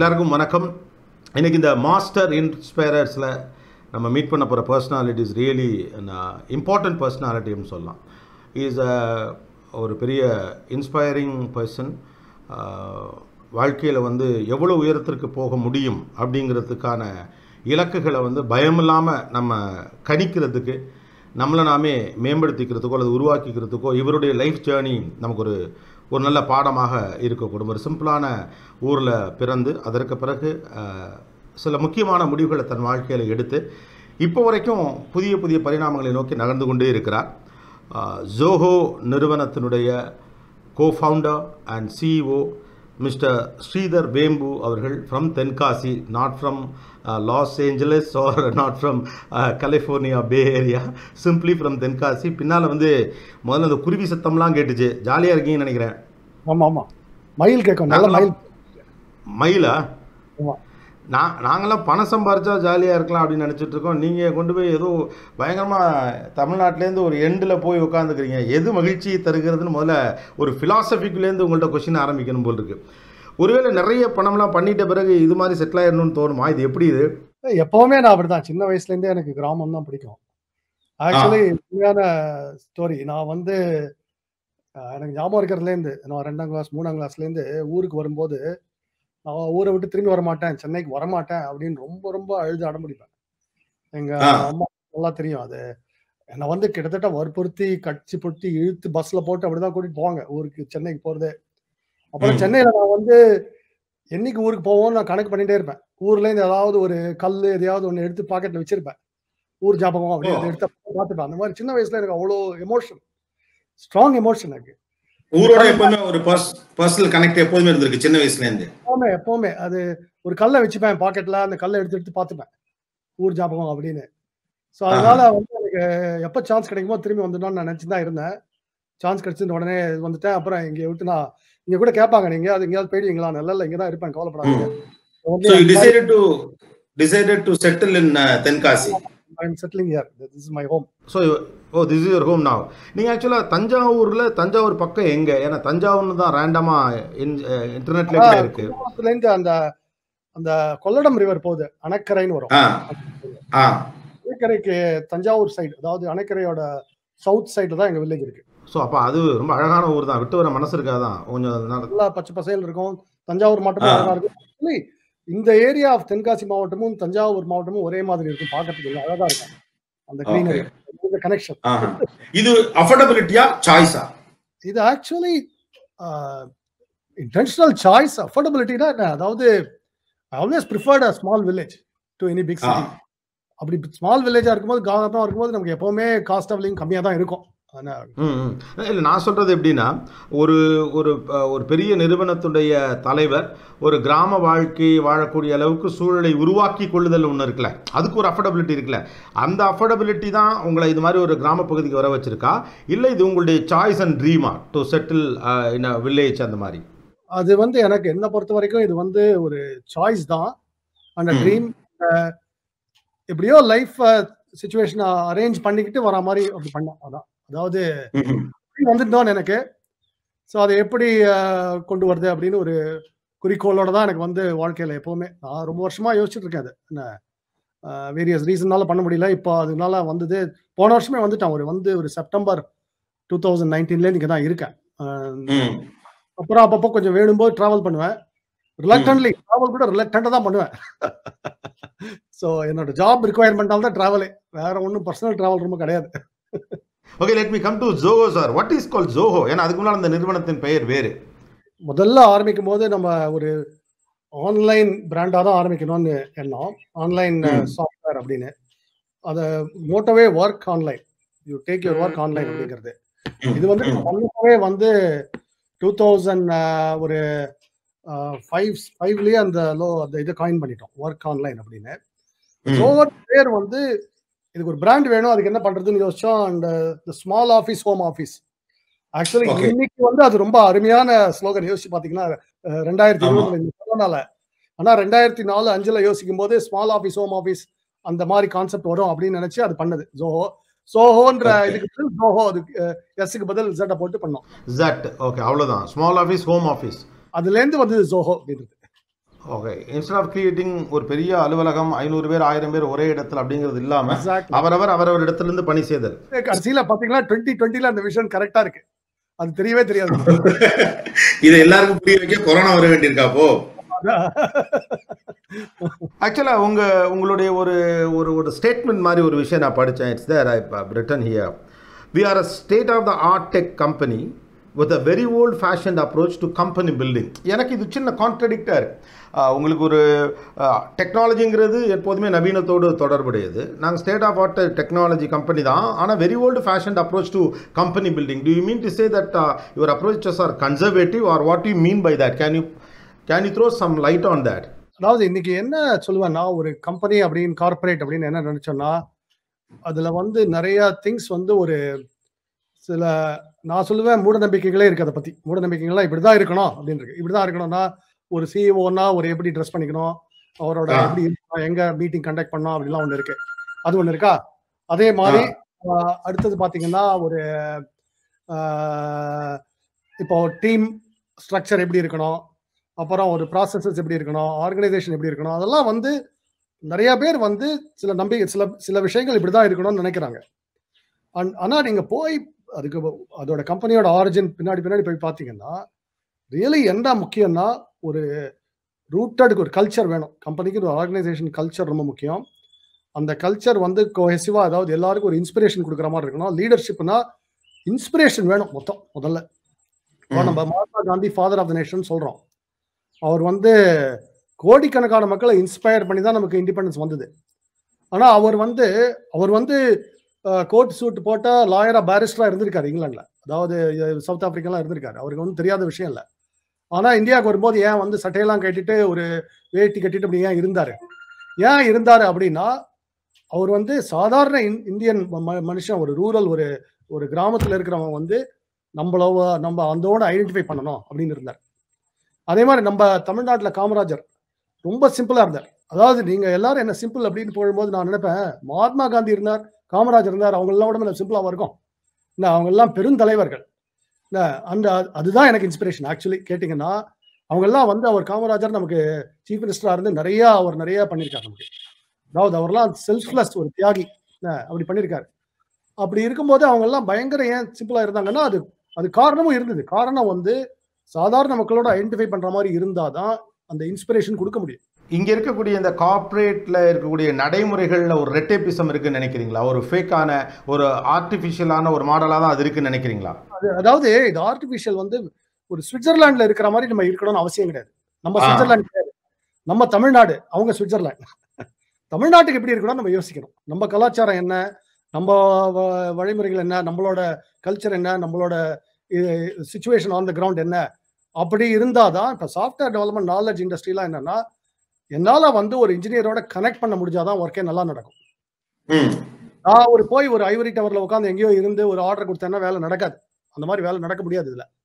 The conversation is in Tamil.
எல்லாருக்கும் வணக்கம் இன்னைக்கு இந்த மாஸ்டர் இன்ஸ்பைரர்ஸில் நம்ம மீட் பண்ண போகிற பர்சனாலிட்டி இஸ் ரியலி இம்பார்ட்டன்ட் பர்சனாலிட்டின்னு சொல்லலாம் இஸ் அ ஒரு பெரிய இன்ஸ்பைரிங் பர்சன் வாழ்க்கையில் வந்து எவ்வளோ உயரத்திற்கு போக முடியும் அப்படிங்கிறதுக்கான இலக்குகளை வந்து பயமில்லாமல் நம்ம கணிக்கிறதுக்கு நம்மளை நாமே மேம்படுத்திக்கிறதுக்கோ அல்லது உருவாக்கிக்கிறதுக்கோ இவருடைய லைஃப் ஜேர்னி நமக்கு ஒரு ஒரு நல்ல பாடமாக இருக்கக்கூடும் ஒரு சிம்பிளான ஊரில் பிறந்து அதற்கு பிறகு அஹ், சில முக்கியமான முடிவுகளை தன் வாழ்க்கையில் எடுத்து இப்போ வரைக்கும் புதிய புதிய பரிணாமங்களை நோக்கி நகர்ந்து கொண்டே இருக்கிறார் அஹ், ஜோஹோ நிறுவனத்தினுடைய co-founder and CEO mister Sridhar Vembu அவர்கள் from Tenkasi not from Los Angeles or not from California Bay Area simply from Tenkasi பின்னால் வந்து முதல்ல அந்த குருவி சத்தம்லாம் கேட்டுச்சு ஜாலியாக இருக்கீங்கன்னு நினைக்கிறேன் ஆமா ஆமா மயில் கேட்கும் நல்ல மயில் மயிலா ஆமா நான் நாங்களாம் பணம் சம்பாரிச்சா ஜாலியாக இருக்கலாம் அப்படின்னு நினச்சிட்டு இருக்கோம் நீங்கள் கொண்டு போய் ஏதோ பயங்கரமாக தமிழ்நாட்டிலேருந்து ஒரு எண்டில் போய் உட்காந்துக்கிறீங்க எது மகிழ்ச்சி தருகிறதுன்னு முதல்ல ஒரு ஃபிலாசபிக்குலேருந்து உங்கள்கிட்ட கொஷின் ஆரம்பிக்கணும் போல் இருக்கு ஒருவேளை நிறைய பணம்லாம் பண்ணிட்ட பிறகு இது மாதிரி செட்டில் ஆயிடணும்னு தோணுமா இது எப்படி இது எப்பவுமே நான் அப்படிதான் சின்ன வயசுல இருந்தே எனக்கு கிராமம் தான் பிடிக்கும் ஆக்சுவலி உண்மையான ஸ்டோரி நான் வந்து அஹ், எனக்கு ஞாபகம் இருக்கிறதுல இருந்து நான் ரெண்டாம் கிளாஸ் மூணாம் கிளாஸ்ல இருந்து ஊருக்கு வரும்போது நான் ஊரை விட்டு திரும்பி வர மாட்டேன் சென்னைக்கு வர மாட்டேன் அப்படின்னு ரொம்ப ரொம்ப அழுது அடம்பிடிப்பேன் எங்க ஆ. அம்மா நல்லா தெரியும் அது என்னை வந்து கிட்டத்தட்ட வற்புறுத்தி கட்சி பொட்டி இழுத்து பஸ்ல போட்டு அப்படிதான் கூட்டிட்டு போவாங்க ஊருக்கு சென்னைக்கு போறது அப்புறம் ம். சென்னையில நான் வந்து என்னைக்கு ஊருக்கு போவோம்னு நான் கணக்கு பண்ணிட்டே இருப்பேன் ஊர்ல இருந்து ஏதாவது ஒரு கல் எதையாவது ஒன்று எடுத்து பாக்கெட்ல வச்சிருப்பேன் ஊர் ஞாபகம் அப்படி ஓ. அதை எடுத்து பார்த்துப்பேன் அந்த மாதிரி சின்ன வயசுல எனக்கு அவ்வளோ எமோஷன் ஸ்ட்ராங் எமோஷன் எனக்கு ஊரோட எப்பவுமே ஒரு பர்சனல் கனெக்ட் எப்போதுமே இருந்திருக்கு சின்ன வயசுலேருந்து எப்பவுமே எப்பவுமே அது ஒரு கல்லை வச்சுப்பேன் பாக்கெட்ல அந்த கல்லை எடுத்து எடுத்து பார்த்துப்பேன் ஊர் ஞாபகம் அப்படின்னு ஸோ அதனால வந்து எனக்கு எப்போ சான்ஸ் கிடைக்குமோ திரும்பி வந்துடணும்னு நான் நினச்சி தான் இருந்தேன் சான்ஸ் கிடைச்சிருந்த உடனே வந்துட்டேன் அப்புறம் இங்கே விட்டு நான் இங்கே கூட கேட்பாங்க நீங்க அது எங்கேயாவது போயிடுவீங்களா நல்ல இல்லை இங்கே தான் இருப்பேன் கவலைப்படாதீங்க so you decided to decided to settle in Tenkasi I'm settling here this is my home so oh this is your home now நீங்கள் ஆக்சுவலாக தஞ்சாவூரில் தஞ்சாவூர் பக்கம் எங்கே ஏன்னா தஞ்சாவூர்னு தான் ரேண்டமாக இன் இன்டர்நெட்ல கூட இருக்கு இருந்து அந்த அந்த கொள்ளடம் ரிவர் போகுது அணக்கரைன்னு வரும் ஆ ஆ அணைக்கரைக்கு தஞ்சாவூர் சைடு அதாவது அணைக்கரையோட சவுத் சைடுல தான் எங்க வில்லேஜ் இருக்கு ஸோ அப்போ அது ரொம்ப அழகான ஊர் தான் விட்டு வர மனசு இருக்காதான் கொஞ்சம் நா- நல்லா பச்சை பசேல் இருக்கும் தஞ்சாவூர் மாவட்டமும் ஆ. அழகா இருக்கும் Actually, இந்த ஏரியா ஆஃப் தென்காசி மாவட்டமும் தஞ்சாவூர் மாவட்டமும் ஒரே மாதிரி இருக்கும் பார்க்கறதுக்கு நல்லா அழகா இருக்கும் அந்த கிரீனரி இந்த கனெக்ஷன் ஆஹா. இது அஃபோர்டபிலிட்டியா சாய்ஸா இது ஆக்சுவலி இன்டென்ஷனல் சாய்ஸ் அஃபோர்டபிலிட்டினா என்ன அதாவது always preferred a small village to any big city அப்படி ஸ்மால் வில்லேஜா இருக்கும்போது கிராமமா இருக்கும்போது நமக்கு எப்பவுமே காஸ்ட் ஆஃப் லிவிங் கம்மியா தான் இருக்கும் ஆனா ம் இல்லை நான் சொல்கிறது எப்படின்னா ஒரு ஒரு அஹ், ஒரு பெரிய நிறுவனத்துடைய தலைவர் ஒரு கிராம வாழ்க்கை வாழக்கூடிய அளவுக்கு சூழலை உருவாக்கி கொள்ளுதல் ஒன்று இருக்குல்ல அதுக்கு ஒரு அஃபோர்டபிலிட்டி இருக்குல்ல அந்த அஃபோர்டபிலிட்டி தான் உங்களை இது மாதிரி ஒரு கிராம பகுதிக்கு வர வச்சிருக்கா இல்லை இது உங்களுடைய சாய்ஸ் அண்ட் ட்ரீமா to settle in a village அந்த மாதிரி அது வந்து எனக்கு என்ன பொறுத்த வரைக்கும் இது வந்து ஒரு சாய்ஸ் தான் அந்த ம். ட்ரீம் எப்படியோ லைஃப் சுச்சுவேஷன் அரேஞ்ச் பண்ணிக்கிட்டு வர மாதிரி அப்படி பண்ணேன் அதான் அதாவது dream வந்துட்டோன்னு எனக்கு ஸோ அதை எப்படி அஹ், கொண்டு வருது அப்படின்னு ஒரு குறிக்கோளோட தான் எனக்கு வந்து வாழ்க்கையில எப்பவுமே நான் ரொம்ப வருஷமா யோசிச்சுட்டு இருக்கேன் அது என்ன வேரியஸ் ரீசன்னால பண்ண முடியல இப்போ அதனால வந்தது போன வருஷமே வந்துட்டேன் ஒரு வந்து ஒரு செப்டம்பர் டூ தௌசண்ட் நைன்டீன்லேருந்து இங்கே தான் இருக்கேன் அஹ், அப்புறம் அப்பப்போ கொஞ்சம் வேணும்போது டிராவல் பண்ணுவேன் ரிலக்டன்ட்லி டிராவல் கூட ரிலக்டண்டாக தான் பண்ணுவேன் ஸோ என்னோட ஜாப் ரிக்குவயர்மெண்டால் தான் டிராவலே வேற ஒன்றும் பர்சனல் டிராவல் ரொம்ப கிடையாது okay let me come to Zoho sir what is call Zoho ஏன்னா அதுக்கு முன்னால் அந்த நிறுவனத்தின் பெயர் வேறு முதல்ல ஆரம்பிக்கும் போது நம்ம ஒரு ஆன்லைன் பிராண்டாக தான் ஆரம்பிக்கணும்னு எண்ணம் ஆன்லைன் ம். சாஃப்ட்வேர் அப்படின்னு அதை மோட்டோவே work online you take your work online அப்படிங்கிறது இது வந்து பண்ணவே வந்து டூ தௌசண்ட் ஒரு ஃபைவ் ஃபைவ்லயே அந்த லோ அந்த இதை காயின் பண்ணிட்டோம் ஒர்க் ஆன்லைன் அப்படின்னு ஓவர் பேர் வந்து இதுக்கு ஒரு பிராண்ட் வேணும் அதுக்கு என்ன பண்றதுன்னு யோசிச்சோம் and small office home office actually Okay. இன்னைக்கு வந்து அது ரொம்ப அருமையான ஸ்லோகன் யோசிச்சு பாத்தீங்கன்னா அஹ், ரெண்டாயிரத்தி ஆமா. இருபதுல இந்த கொரோனால ஆனா ரெண்டாயிரத்தி நாலு அஞ்சுல யோசிக்கும் போது ஸ்மால் ஆஃபீஸ் ஹோம் ஆஃபீஸ் அந்த மாதிரி கான்செப்ட் வரும் அப்படின்னு நினைச்சு அது பண்ணது ஜோஹோ சோஹோன்ற Okay. இதுக்கு பதில் ஜோஹோ அதுக்கு எஸ்க்கு பதில் ஜெட்டை போட்டு பண்ணோம் ஜட் ஓகே அவ்வளோதான் ஸ்மால் ஆஃபீஸ் ஹோம் ஆஃபீஸ் அதுல இருந்து வந்து ஜோஹோ அப்படின்றது ஓகே இன்ஸ்டெட் ஆஃப் கிரியேட்டிங் ஒரு பெரிய அலுவலகம் ஐநூறு பேர் ஆயிரம் பேர் ஒரே இடத்துல அப்படிங்கிறது இல்லாம Exactly. அவரவர் அவரவர் இடத்துல இருந்து பணி செய்தல் கடைசியில பாத்தீங்கன்னா டுவெண்ட்டி டுவெண்ட்டில அந்த விஷன் கரெக்டா இருக்கு அது தெரியவே தெரியாது இதை எல்லாருக்கும் புரிய வைக்க கொரோனா வர வேண்டியிருக்காப்போ ஆக்சுவலா உங்க உங்களுடைய ஒரு ஒரு ஒரு ஸ்டேட்மெண்ட் மாதிரி ஒரு விஷயம் நான் படித்தேன் it's there I written here we are a state of the art tech company with a very old fashion approach to company building எனக்கு இது சின்ன கான்ட்ரடிக்டாக இருக்கு ஆஹ் உங்களுக்கு ஒரு டெக்னாலஜிங்கிறது எப்போதுமே நவீனத்தோடு தொடர்புடையது நாங்கள் state of art technology company தான் ஆனால் very old fashion approach to company building to you mean to say that your approaches are conservative or what you mean by that can you can you throw some light on that அதாவது இன்னைக்கு என்ன சொல்லுவேன்னா ஒரு கம்பெனி அப்படின்னு கார்ப்பரேட் அப்படின்னு என்ன நினைச்சோம்னா அதுல வந்து நிறைய திங்ஸ் வந்து ஒரு சில நான் சொல்லுவேன் மூட நம்பிக்கைகளே இருக்கு அதை பத்தி மூட நம்பிக்கைகள்லாம் இப்படிதான் இருக்கணும் அப்படின்னு இருக்கு இப்படிதான் இருக்கணும்னா ஒரு சிஇஓனா ஒரு எப்படி ட்ரெஸ் பண்ணிக்கணும் அவரோட ஆ. எப்படி இருக்கணும், எங்க மீட்டிங் கண்டக்ட் பண்ணணும் அப்படிலாம் ஒண்ணு இருக்கு அது ஒண்ணு இருக்கா அதே மாதிரி ஆஹ், அடுத்தது பாத்தீங்கன்னா ஒரு ஆஹ், இப்போ டீம் ஸ்ட்ரக்சர் எப்படி இருக்கணும் அப்புறம் ஒரு ப்ராசஸஸ் எப்படி இருக்கணும் ஆர்கனைசேஷன் எப்படி இருக்கணும் அதெல்லாம் வந்து நிறைய பேர் வந்து சில நம்பிக்கை சில சில விஷயங்கள் இப்படிதான் இருக்கணும்னு நினைக்கிறாங்க அன்- ஆனா நீங்க போய் அதுக்கு அதோட கம்பெனியோட ஆரிஜின் பின்னாடி பின்னாடி போய் பார்த்தீங்கன்னா ரியலி என்ன முக்கியம்னா ஒரு ரூட்டடுக்கு ஒரு கல்ச்சர் வேணும் கம்பெனிக்கு ஒரு ஆர்கனைசேஷன் கல்ச்சர் ரொம்ப முக்கியம் அந்த கல்ச்சர் வந்து கோஹெசிவா அதாவது எல்லாருக்கும் ஒரு இன்ஸ்பிரேஷன் கொடுக்குற மாதிரி இருக்கணும் லீடர்ஷிப்னா இன்ஸ்பிரேஷன் வேணும் மொத்தம் முதல்ல இப்போ நம்ம Mahatma Gandhi father of the nation சொல்றோம் அவர் வந்து கோடிக்கணக்கான மக்களை இன்ஸ்பயர் பண்ணி தான் நமக்கு இண்டிபெண்டன்ஸ் வந்தது ஆனா அவர் வந்து அவர் வந்து கோட் சூட் போட்ட லாயரா பேரிஸ்டரா இருந்திருக்காரு இங்கிலாந்துல அதாவது அஹ், சவுத் ஆப்பிரிக்காலாம் இருந்திருக்காரு அவருக்கு வந்து தெரியாத விஷயம் இல்லை ஆனா இந்தியாவுக்கு வரும்போது ஏன் வந்து சட்டையெல்லாம் கட்டிட்டு ஒரு வேட்டி கட்டிட்டு அப்படி ஏன் இருந்தாரு ஏன் இருந்தாரு அப்படின்னா அவர் வந்து சாதாரண இந்- இந்தியன் ம- மனுஷன் ஒரு ரூரல் ஒரு ஒரு கிராமத்துல இருக்கிறவன் வந்து நம்மள நம்ம அந்தோட ஐடென்டிஃபை பண்ணணும் அப்படின்னு இருந்தார் அதே மாதிரி நம்ம தமிழ்நாட்டுல காமராஜர் ரொம்ப சிம்பிளா இருந்தார் அதாவது நீங்க எல்லாரும் என்ன சிம்பிள் அப்படின்னு போடும்போது நான் நினைப்பேன் மகாத்மா காந்தி இருந்தார் காமராஜர் இருந்தார் அவங்க எல்லாம் விட சிம்பிளாக இருக்கும் என்ன அவங்க எல்லாம் பெருந்தலைவர்கள் என்ன அந்த அதுதான் எனக்கு இன்ஸ்பிரேஷன் ஆக்சுவலி கேட்டிங்கன்னா அவங்க எல்லாம் வந்து அவர் காமராஜர் நமக்கு சீஃப் மினிஸ்டரா இருந்து நிறைய அவர் நிறைய பண்ணியிருக்காரு நமக்கு அதாவது அவர்லாம் செல்ஃப்லெஸ் ஒரு தியாகி என்ன அப்படி பண்ணியிருக்காரு அப்படி இருக்கும்போது அவங்க எல்லாம் பயங்கர ஏன் சிம்பிளா இருந்தாங்கன்னா அது அது காரணமும் இருந்தது காரணம் வந்து சாதாரண மக்களோட ஐடென்டிஃபை பண்ற மாதிரி இருந்தாதான் அந்த இன்ஸ்பிரேஷன் கொடுக்க முடியும் இங்க இருக்கக்கூடிய இந்த கார்ப்பரேட்ல இருக்கக்கூடிய நடைமுறைகள்ல ஒரு ரெட்டேபிசம் இருக்குன்னு நினைக்கிறீங்களா ஒரு ஃபேக்கான ஒரு ஆர்டிஃபிஷியலான ஒரு மாடலா தான் அது இருக்குன்னு நினைக்கிறீங்களா அது- அதாவது இது ஆர்டிபிஷியல் வந்து ஒரு சுவிட்சர்லாந்துல இருக்கிற மாதிரி நம்ம இருக்கணும்னு அவசியம் கிடையாது நம்ம ஆ. சுவிட்சர்லாந்து கிடையாது நம்ம தமிழ்நாடு அவங்க சுவிட்சர்லாந்து தமிழ்நாட்டுக்கு எப்படி இருக்கணும் நம்ம யோசிக்கணும் நம்ம கலாச்சாரம் என்ன நம்ம வ- வழிமுறைகள் என்ன நம்மளோட கல்ச்சர் என்ன நம்மளோட சுச்சுவேஷன் ஆன் த கிரவுண்ட் என்ன அப்படி இருந்தாதான் இப்போ சாஃப்ட்வேர் டெவலப்மெண்ட் நாலேஜ் இண்டஸ்ட்ரிலாம் என்னன்னா என்னால வந்து ஒரு இன்ஜினியரோட கனெக்ட் பண்ண முடிஞ்சாதான் ஒர்க்கே நல்லா நடக்கும் நான் ஒரு போய் ஒரு ஐவரி டவர்ல உட்காந்து எங்கேயோ இருந்து ஒரு ஆர்டர் கொடுத்தேன்னா வேலை நடக்காது அந்த மாதிரி வேலை நடக்க முடியாது இதுல